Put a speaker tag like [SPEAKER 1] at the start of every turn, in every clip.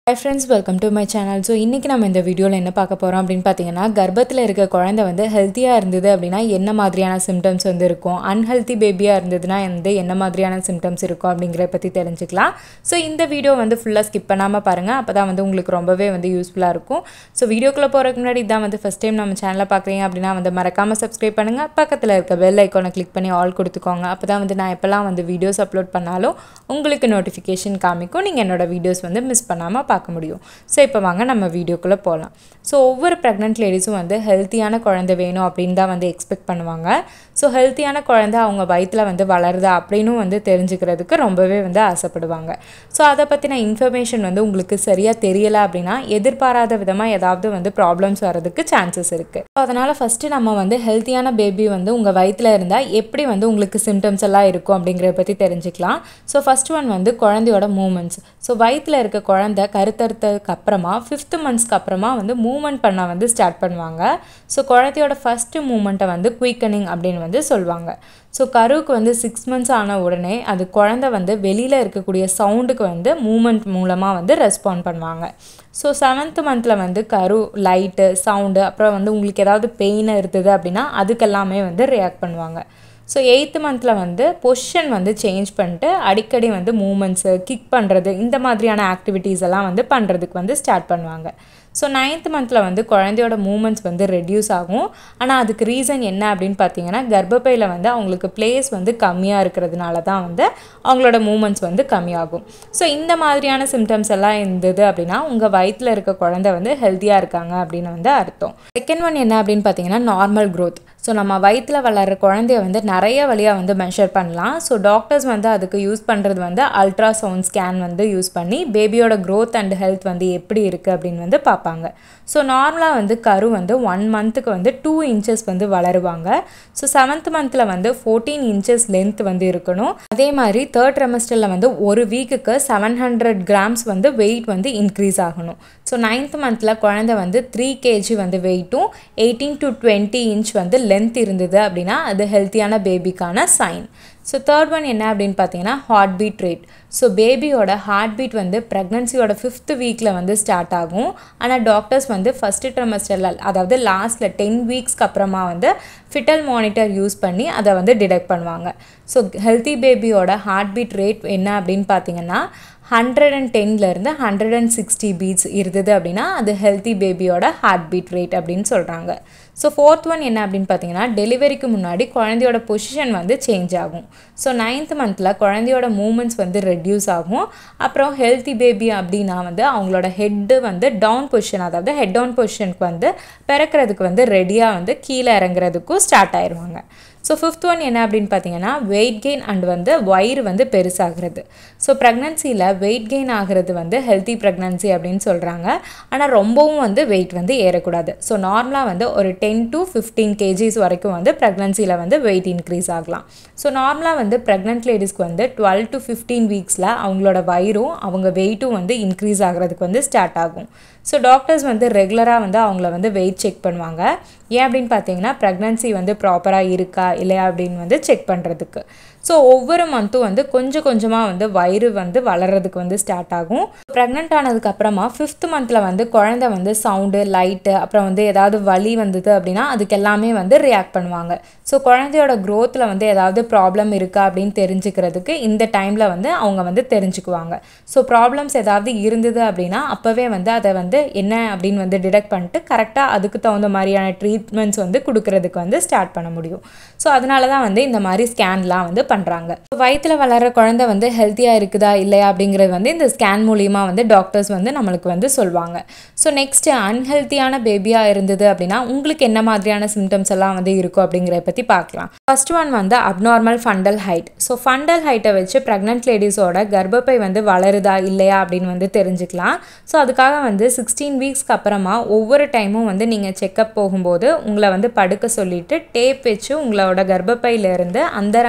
[SPEAKER 1] high friends welcome to my channel so இன்றைக்கி நம்ம இந்த வீடியோவில் என்ன பார்க்க போகிறோம் அப்படின்னு பார்த்தீங்கன்னா கர்ப்பத்தில் இருக்க குழந்தை வந்து ஹெல்த்தியாக இருந்தது அப்படின்னா என்ன மாதிரியான சிம்டம்ஸ் வந்து இருக்கும் அன்ஹெல்த்தி பேபியாக இருந்ததுன்னா வந்து என்ன மாதிரியான சிம்டம்ஸ் இருக்கும் அப்படிங்கிறத பற்றி தெரிஞ்சுக்கலாம் ஸோ இந்த வீடியோ வந்து ஃபுல்லாக ஸ்கிப் பண்ணாமல் பாருங்கள் அப்போ தான் வந்து உங்களுக்கு ரொம்பவே வந்து யூஸ்ஃபுல்லாக இருக்கும் ஸோ வீடியோக்குள்ளே போகிறதுக்கு முன்னாடி இதான் வந்து ஃபஸ்ட் டைம் நம்ம சேனலை பார்க்குறீங்க அப்படின்னா வந்து மறக்காமல் சப்ஸ்கிரைப் பண்ணுங்கள் பக்கத்தில் இருக்க பெல் ஐக்கானை கிளிக் பண்ணி ஆல் கொடுத்துக்கோங்க அப்போ தான் வந்து நான் எப்போல்லாம் வந்து வீடியோஸ் அப்லோட் பண்ணாலும் உங்களுக்கு நோட்டிஃபிகேஷன் காமிக்கும் நீங்கள் என்னோட வீடியோஸ் வந்து மிஸ் பண்ணாமல் பார்க்க முடியும் ஸோ இப்போ வாங்க நம்ம வீடியோக்குள்ளே போகலாம் ஸோ ஒவ்வொரு ப்ரெக்னென்ட் லேடிஸும் வந்து ஹெல்த்தியான குழந்தை வேணும் அப்படின்னு தான் வந்து எக்ஸ்பெக்ட் பண்ணுவாங்க ஸோ ஹெல்த்தியான குழந்தை அவங்க வயிற்றில் வந்து வளருதா அப்படின்னு வந்து தெரிஞ்சுக்கிறதுக்கு ரொம்பவே வந்து ஆசைப்படுவாங்க ஸோ அதை பற்றின இன்ஃபர்மேஷன் வந்து உங்களுக்கு சரியாக தெரியலை அப்படின்னா எதிர்பாராத விதமாக ஏதாவது வந்து ப்ராப்ளம்ஸ் வரதுக்கு சான்சஸ் இருக்குது ஸோ அதனால் ஃபஸ்ட்டு நம்ம வந்து ஹெல்த்தியான பேபி வந்து உங்கள் வயிற்றில் இருந்தால் எப்படி வந்து உங்களுக்கு சிம்டம்ஸ் எல்லாம் இருக்கும் அப்படிங்கிறத பற்றி தெரிஞ்சுக்கலாம் ஸோ ஃபஸ்ட் ஒன் வந்து குழந்தையோட மூமெண்ட்ஸ் ஸோ வயிற்றில் இருக்க குழந்தை கருத்தறுத்ததுக்கு அப்புறமா ஃபிஃப்த்து மந்த்ஸ்க்கு அப்புறமா வந்து மூமெண்ட் பண்ண வந்து ஸ்டார்ட் பண்ணுவாங்க ஸோ குழந்தையோட ஃபஸ்ட்டு மூமெண்ட்டை வந்து குயிக்கனிங் அப்படின்னு வந்து சொல்லுவாங்க ஸோ கருவுக்கு வந்து சிக்ஸ் மந்த்ஸ் ஆன உடனே அது குழந்தை வந்து வெளியில் இருக்கக்கூடிய சவுண்டுக்கு வந்து மூமெண்ட் மூலமாக வந்து ரெஸ்பாண்ட் பண்ணுவாங்க ஸோ செவன்த் மந்தில் வந்து கரு லைட்டு சவுண்டு அப்புறம் வந்து உங்களுக்கு ஏதாவது பெயின் இருந்தது அப்படின்னா அதுக்கெல்லாமே வந்து ரியாக்ட் பண்ணுவாங்க ஸோ எயித்து மந்தில் வந்து பொசிஷன் வந்து சேஞ்ச் பண்ணிட்டு அடிக்கடி வந்து மூமெண்ட்ஸு கிக் பண்ணுறது இந்த மாதிரியான ஆக்டிவிட்டீஸ் எல்லாம் வந்து பண்ணுறதுக்கு வந்து ஸ்டார்ட் பண்ணுவாங்க ஸோ நைன்த் மந்தில் வந்து குழந்தையோட மூமெண்ட்ஸ் வந்து ரெடியூஸ் ஆகும் ஆனால் அதுக்கு ரீசன் என்ன அப்படின்னு பார்த்தீங்கன்னா கர்ப்பப்பையில் வந்து அவங்களுக்கு பிளேஸ் வந்து கம்மியாக இருக்கிறதுனால தான் வந்து அவங்களோட மூமெண்ட்ஸ் வந்து கம்மியாகும் ஸோ இந்த மாதிரியான சிம்டம்ஸ் எல்லாம் இருந்தது அப்படின்னா உங்கள் வயிற்றில் இருக்க குழந்தை வந்து ஹெல்த்தியாக இருக்காங்க அப்படின்னு வந்து அர்த்தம் செகண்ட் ஒன் என்ன அப்படின்னு பார்த்தீங்கன்னா நார்மல் க்ரோத் ஸோ நம்ம வயிற்றில் வளர்கிற குழந்தைய வந்து நிறைய வழியாக வந்து மெஷர் பண்ணலாம் ஸோ டாக்டர்ஸ் வந்து அதுக்கு யூஸ் பண்ணுறது வந்து அல்ட்ராசவுண்ட் ஸ்கேன் வந்து யூஸ் பண்ணி பேபியோட க்ரோத் அண்ட் ஹெல்த் வந்து எப்படி இருக்குது அப்படின்னு வந்து பார்ப்பாங்க ஸோ நார்மலாக வந்து கரு வந்து ஒன் மந்த்துக்கு வந்து டூ இன்ச்சஸ் வந்து வளருவாங்க ஸோ செவன்த் மந்தில் வந்து ஃபோர்டீன் இன்ச்சஸ் லென்த் வந்து இருக்கணும் அதே மாதிரி தேர்ட் ரெமஸ்டரில் வந்து ஒரு வீக்குக்கு செவன் ஹண்ட்ரட் கிராம்ஸ் வந்து வெயிட் வந்து இன்க்ரீஸ் ஆகணும் ஸோ நைன்த் மந்தில் குழந்தை வந்து த்ரீ கேஜி வந்து வெயிட்டும் எயிட்டீன் டு டுவெண்ட்டி இன்ச் வந்து லென்த் இருந்தது அப்படின்னா அது ஹெல்த்தியான பேபிக்கான சைன் ஸோ தேர்ட் ஒன் என்ன அப்படின்னு பார்த்தீங்கன்னா ஹார்ட் பீட் ரேட் ஸோ பேபியோட ஹார்ட் பீட் வந்து ப்ரெக்னன்சியோட ஃபிஃப்த் வீக்கில் வந்து ஸ்டார்ட் ஆகும் ஆனால் டாக்டர்ஸ் வந்து ஃபஸ்ட்டு ட்ரெமஸ்டரில் அதாவது லாஸ்ட்டில் டென் வீக்ஸ்க்கு அப்புறமா வந்து ஃபிட்டல் மானிட்டர் யூஸ் பண்ணி அதை வந்து டிடெக்ட் பண்ணுவாங்க ஸோ ஹெல்த்தி பேபியோட ஹார்ட் பீட் ரேட் என்ன அப்படின்னு பார்த்தீங்கன்னா ஹண்ட்ரட் அண்ட் டென்லேருந்து ஹண்ட்ரட் அண்ட் சிக்ஸ்டி பீட்ஸ் இருந்தது அப்படின்னா அது ஹெல்த்தி பேபியோட ஹார்ட் பீட் ரேட் அப்படின்னு சொல்கிறாங்க ஸோ ஃபோர்த் ஒன் என்ன அப்படின்னு பார்த்தீங்கன்னா டெலிவரிக்கு முன்னாடி குழந்தையோட பொசிஷன் வந்து சேஞ்ச் ஆகும் ஸோ நைன்த் மந்தில் குழந்தையோட மூமெண்ட்ஸ் வந்து ரெடியூஸ் ஆகும் அப்புறம் ஹெல்த்தி பேபி அப்படின்னா வந்து அவங்களோட ஹெட்டு வந்து டவுன் பொசிஷன் அதாவது ஹெட் டவுன் பொசிஷனுக்கு வந்து பிறக்கிறதுக்கு வந்து ரெடியாக வந்து கீழே இறங்குறதுக்கும் ஸ்டார்ட் ஆயிடுவாங்க ஸோ ஃபிஃப்த் ஒன் என்ன அப்படின்னு பார்த்தீங்கன்னா வெயிட் கெயின் அண்ட் வந்து வயிறு வந்து பெருசாகிறது ஸோ ப்ரெக்னன்சியில் வெயிட் கெயின் ஆகிறது வந்து ஹெல்த்தி ப்ரெக்னன்சி அப்படின்னு சொல்கிறாங்க ஆனால் ரொம்பவும் வந்து வெயிட் வந்து ஏறக்கூடாது ஸோ நார்மலாக வந்து ஒரு டென் டு ஃபிஃப்டீன் கேஜிஸ் வரைக்கும் வந்து ப்ரெக்னன்சியில் வந்து வெயிட் இன்க்ரீஸ் ஆகலாம் ஸோ நார்மலாக வந்து ப்ரெக்னென்ட் லேடிஸ்க்கு வந்து டுவெல் டு ஃபிஃப்டீன் வீக்ஸில் அவங்களோட வயிறும் அவங்க வெயிட்டும் வந்து இன்க்ரீஸ் ஆகிறதுக்கு வந்து ஸ்டார்ட் ஆகும் ஸோ டாக்டர்ஸ் வந்து ரெகுலராக வந்து அவங்கள வந்து வெயிட் செக் பண்ணுவாங்க ஏன் அப்படின்னு பார்த்தீங்கன்னா ப்ரெக்னன்சி வந்து ப்ராப்பராக இருக்கா இல்லையா அப்படின்னு வந்து செக் பண்ணுறதுக்கு ஸோ ஒவ்வொரு மந்த்தும் வந்து கொஞ்சம் கொஞ்சமாக வந்து வயிறு வந்து வளர்கிறதுக்கு வந்து ஸ்டார்ட் ஆகும் ப்ரெக்னென்ட் ஆனதுக்கு அப்புறமா ஃபிஃப்த் மந்தில் வந்து குழந்தை வந்து சவுண்டு லைட்டு அப்புறம் வந்து ஏதாவது வலி வந்தது அப்படின்னா அதுக்கு எல்லாமே வந்து ரியாக்ட் பண்ணுவாங்க ஸோ குழந்தையோட க்ரோத்தில் வந்து ஏதாவது ப்ராப்ளம் இருக்கா அப்படின்னு தெரிஞ்சுக்கிறதுக்கு இந்த டைமில் வந்து அவங்க வந்து தெரிஞ்சுக்குவாங்க ஸோ ப்ராப்ளம்ஸ் ஏதாவது இருந்தது அப்படின்னா அப்போவே வந்து அதை வந்து என்ன அப்படின்னு வந்து டிடெக்ட் பண்ணிட்டு கரெக்டாக அதுக்கு தகுந்த மாதிரியான ட்ரீட்மெண்ட்ஸ் வந்து கொடுக்கறதுக்கு வந்து ஸ்டார்ட் பண்ண முடியும் ஸோ அதனால தான் வந்து இந்த மாதிரி ஸ்கேன்லாம் வந்து பண்ணுறாங்க வயிற்றில் வளர்கிற குழந்தை வந்து ஹெல்த்தியாக இருக்குதா இல்லையா அப்படிங்கிறது வந்து இந்த ஸ்கேன் மூலியமாக வந்து டாக்டர்ஸ் வந்து நம்மளுக்கு வந்து சொல்லுவாங்க ஸோ நெக்ஸ்ட்டு அன்ஹெல்த்தியான பேபியாக இருந்தது அப்படின்னா உங்களுக்கு என்ன மாதிரியான சிம்டம்ஸ் எல்லாம் வந்து இருக்கும் அப்படிங்கிறத பற்றி பார்க்கலாம் ஃபர்ஸ்ட் ஒன் வந்து abnormal fundal height so fundal ஹைட்டை வச்சு ப்ரெக்னென்ட் லேடிஸோட கர்ப்பப்பை வந்து வளருதா இல்லையா அப்படின்னு வந்து தெரிஞ்சுக்கலாம் ஸோ அதுக்காக வந்து சிக்ஸ்டீன் வீக்ஸ்க்கு அப்புறமா ஒவ்வொரு டைமும் வந்து நீங்கள் செக்கப் போகும்போது உங்களை வந்து படுக்க சொல்லிட்டு டேப் வச்சு உங்களோட கர்ப்பப்பையிலேருந்து அந்தரங்க பார்ட்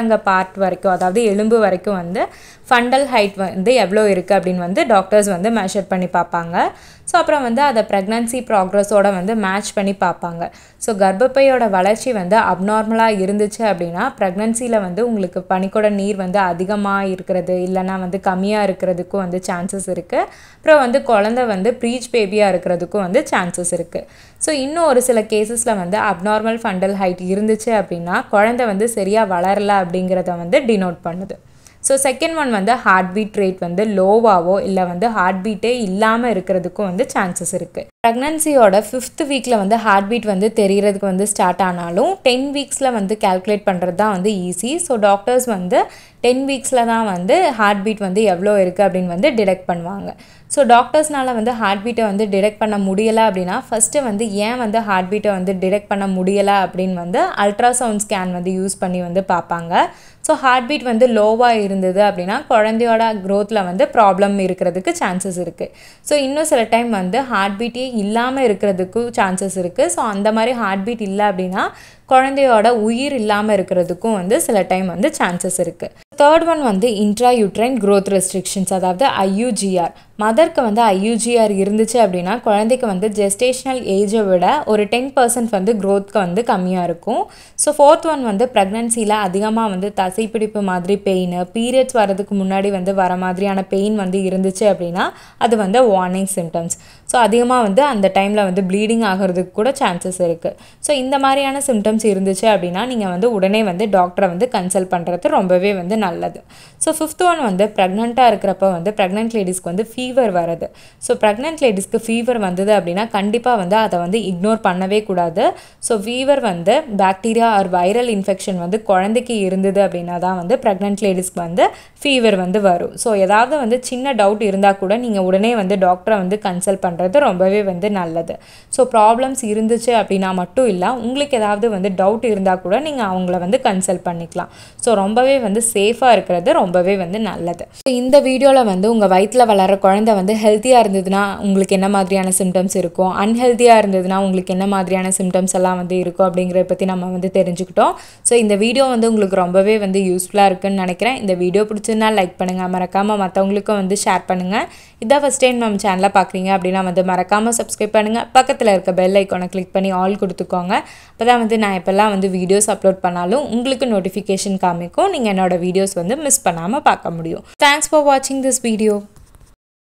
[SPEAKER 1] ஹார்ட் வரைக்கும் அதாவது எலும்பு வரைக்கும் வந்து ஃபண்டல் ஹைட் வந்து எவ்வளோ இருக்குது அப்படின்னு வந்து டாக்டர்ஸ் வந்து மெஷர் பண்ணி பார்ப்பாங்க ஸோ அப்புறம் வந்து அதை ப்ரெக்னன்சி ப்ராக்ரஸோட வந்து மேட்ச் பண்ணி பார்ப்பாங்க ஸோ கர்ப்பப்பையோட வளர்ச்சி வந்து அப்நார்மலாக இருந்துச்சு அப்படின்னா ப்ரெக்னன்சியில் வந்து உங்களுக்கு பனிக்கூட நீர் வந்து அதிகமாக இருக்கிறது இல்லைன்னா வந்து கம்மியாக இருக்கிறதுக்கும் வந்து சான்சஸ் இருக்குது அப்புறம் வந்து குழந்தை வந்து ப்ரீச் பேபியாக இருக்கிறதுக்கும் வந்து சான்சஸ் இருக்குது ஸோ இன்னும் ஒரு சில கேசஸில் வந்து அப்நார்மல் ஃபண்டல் ஹைட் இருந்துச்சு அப்படின்னா குழந்தை வந்து சரியாக வளரல அப்படிங்கிறத வந்து டினோட் பண்ணுது ஸோ செகண்ட் ஒன் வந்து ஹார்ட் பீட் ரேட் வந்து லோவாவோ இல்லை வந்து ஹார்ட் பீட்டே இல்லாமல் இருக்கிறதுக்கும் வந்து சான்சஸ் இருக்குது ப்ரெக்னன்சியோட ஃபிஃப்த் வீக்கில் வந்து ஹார்ட் பீட் வந்து தெரியறதுக்கு வந்து ஸ்டார்ட் ஆனாலும் டென் வீக்ஸில் வந்து கேல்குலேட் பண்ணுறது தான் வந்து ஈஸி ஸோ டாக்டர்ஸ் வந்து டென் வீக்ஸில் தான் வந்து ஹார்ட் பீட் வந்து எவ்வளோ இருக்குது அப்படின்னு வந்து டிடெக்ட் பண்ணுவாங்க ஸோ டாக்டர்ஸ்னால வந்து ஹார்ட் பீட்டை வந்து டிடெக்ட் பண்ண முடியலை அப்படின்னா ஃபஸ்ட்டு வந்து ஏன் வந்து ஹார்ட் பீட்டை வந்து டிடெக்ட் பண்ண முடியலை அப்படின்னு வந்து அல்ட்ராசவுண்ட் ஸ்கேன் வந்து யூஸ் பண்ணி வந்து பார்ப்பாங்க ஸோ ஹார்ட் பீட் வந்து லோவாக இருந்தது அப்படின்னா குழந்தையோட க்ரோத்தில் வந்து ப்ராப்ளம் இருக்கிறதுக்கு சான்சஸ் இருக்குது ஸோ இன்னும் சில டைம் வந்து ஹார்ட் பீட்டே இல்லாமல் இருக்கிறதுக்கும் சான்சஸ் இருக்குது ஸோ அந்த மாதிரி ஹார்ட் பீட் இல்லை அப்படின்னா குழந்தையோட உயிர் இல்லாமல் இருக்கிறதுக்கும் வந்து சில டைம் வந்து சான்சஸ் இருக்குது தேர்ட் ஒன் வந்து இன்ட்ரா யூட்ரைன் க்ரோத் ரெஸ்ட்ரிக்ஷன்ஸ் அதாவது ஐயூஜிஆர் மதருக்கு வந்து ஐயூஜிஆர் இருந்துச்சு அப்படின்னா குழந்தைக்கு வந்து ஜெஸ்டேஷனல் ஏஜை விட ஒரு டென் பர்சன்ட் வந்து க்ரோத்க்கு வந்து கம்மியாக இருக்கும் ஸோ ஃபோர்த் ஒன் வந்து ப்ரெக்னன்சியில் அதிகமாக வந்து தசைப்பிடிப்பு மாதிரி பெயின் பீரியட்ஸ் வரதுக்கு முன்னாடி வந்து வர மாதிரியான பெயின் வந்து இருந்துச்சு அப்படின்னா அது வந்து வார்னிங் சிம்டம்ஸ் ஸோ அதிகமாக வந்து அந்த டைமில் வந்து ப்ளீடிங் ஆகிறதுக்கு கூட சான்சஸ் இருக்குது ஸோ இந்த மாதிரியான சிம்டம்ஸ் இருந்துச்சு அப்படின்னா நீங்கள் வந்து உடனே வந்து டாக்டரை வந்து கன்சல்ட் பண்ணுறது ரொம்பவே வந்து நல்லது ஸோ ஃபிஃப்த் ஒன் வந்து ப்ரெக்னெண்ட்டாக இருக்கிறப்ப வந்து ப்ரெக்னென்ட் லேடிஸ்க்கு வந்து ஃபீவர் வருது ஸோ ப்ரெக்னென்ட் லேடிஸ்க்கு ஃபீவர் வந்தது அப்படின்னா கண்டிப்பாக வந்து அதை வந்து இக்னோர் பண்ணவே கூடாது ஸோ ஃபீவர் வந்து பாக்டீரியா ஆர் வைரல் இன்ஃபெக்ஷன் வந்து குழந்தைக்கு இருந்தது அப்படின்னா தான் வந்து ப்ரெக்னென்ட் லேடிஸ்க்கு வந்து ஃபீவர் வந்து வரும் ஸோ ஏதாவது வந்து சின்ன டவுட் இருந்தால் கூட நீங்கள் உடனே வந்து டாக்டரை வந்து கன்சல்ட் பண்ணுறது ரொம்பவே வந்து நல்லது ஸோ ப்ராப்ளம்ஸ் இருந்துச்சு அப்படின்னா மட்டும் இல்லை உங்களுக்கு ஏதாவது வந்து டவுட் இருந்தால் கூட நீங்கள் அவங்கள வந்து கன்சல்ட் பண்ணிக்கலாம் ஸோ ரொம்பவே வந்து சேஃபாக இருக்கிறது ரொம்பவே வந்து நல்லது ஸோ இந்த வீடியோவில் வந்து உங்கள் வயிற்றில் வளர குழந்தை வந்து ஹெல்த்தியாக இருந்ததுன்னா உங்களுக்கு என்ன மாதிரியான சிம்டம்ஸ் இருக்கும் அன்ஹெல்த்தியாக இருந்ததுன்னா உங்களுக்கு என்ன மாதிரியான சிம்டம்ஸ் எல்லாம் வந்து இருக்கும் அப்படிங்கிறத பற்றி நம்ம வந்து தெரிஞ்சுக்கிட்டோம் ஸோ இந்த வீடியோ வந்து உங்களுக்கு ரொம்பவே வந்து யூஸ்ஃபுல்லாக இருக்குன்னு நினைக்கிறேன் இந்த வீடியோ பிடிச்சிருந்தா லைக் பண்ணுங்கள் மறக்காமல் மற்றவங்களுக்கும் வந்து ஷேர் பண்ணுங்கள் இதான் ஃபஸ்ட் டைம் நம்ம சேனலை பார்க்குறீங்க அப்படின்னா வந்து மறக்காமல் சப்ஸ்கிரைப் பண்ணுங்கள் பக்கத்தில் இருக்க பெல் ஐக்கானை கிளிக் பண்ணி ஆல் கொடுத்துக்கோங்க அப்போ தான் வந்து நான் எப்போல்லாம் வந்து வீடியோஸ் அப்லோட் பண்ணாலும் உங்களுக்கு நோட்டிஃபிகேஷன் காமிக்கும் நீங்கள் என்னோட வீடியோஸ் வந்து மிஸ் பண்ணாமல் பார்க்க முடியும் தேங்க்ஸ் ஃபார் வாட்சிங் திஸ் வீடியோ